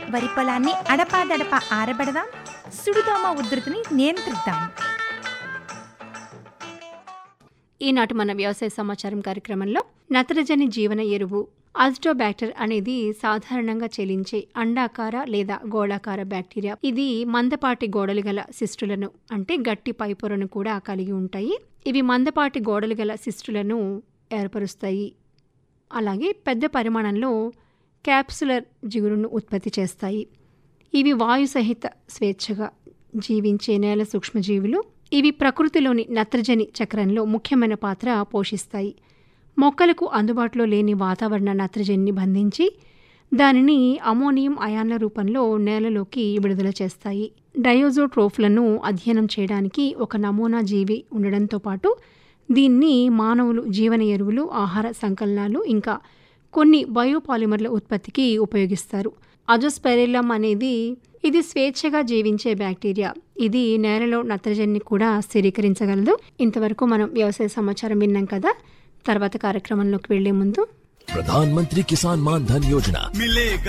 వరి పొలాన్ని అడపాదడపా ఆరబెడదాం సుడిదోమ ఉధృతిని నియంత్రిద్దాం ఈనాటి మన వ్యవసాయ సమాచారం కార్యక్రమంలో నత్రజని జీవన ఎరువు అజిటోబ్యాక్టర్ అనేది సాధారణంగా చెలించే అండాకార లేదా గోళాకార బ్యాక్టీరియా ఇది మందపాటి గోడలు గల సిస్టులను అంటే గట్టి పైపొరను కూడా కలిగి ఉంటాయి ఇవి మందపాటి గోడలు గల సిస్టులను ఏర్పరుస్తాయి అలాగే పెద్ద పరిమాణంలో క్యాప్సులర్ జిగురును ఉత్పత్తి చేస్తాయి ఇవి వాయు సహిత స్వేచ్ఛగా జీవించే నేల సూక్ష్మజీవులు ఇవి ప్రకృతిలోని నత్రజని చక్రంలో ముఖ్యమైన పాత్ర పోషిస్తాయి మొక్కలకు అందుబాటులో లేని వాతావరణ నత్రజనిని బంధించి దానిని అమోనియం అయాన్ల రూపంలో నేలలోకి విడుదల చేస్తాయి డయోజోట్రోఫ్లను అధ్యయనం చేయడానికి ఒక నమూనా జీవి ఉండడంతో పాటు దీన్ని మానవులు జీవన ఎరువులు ఆహార సంకలనాలు ఇంకా కొన్ని బయోపాలిమర్ల ఉత్పత్తికి ఉపయోగిస్తారు అజోస్పెరిలం అనేది ఇది స్వేచ్ఛగా జీవించే బ్యాక్టీరియా ఇది నేలలో నత్రజనిని కూడా స్థిరీకరించగలదు ఇంతవరకు మనం వ్యవసాయ సమాచారం విన్నాం కదా తర్వాత కార్యక్రమంలోకి వెళ్లే ముందు प्रधानमंत्री किसान मान धन योजना मिलेगा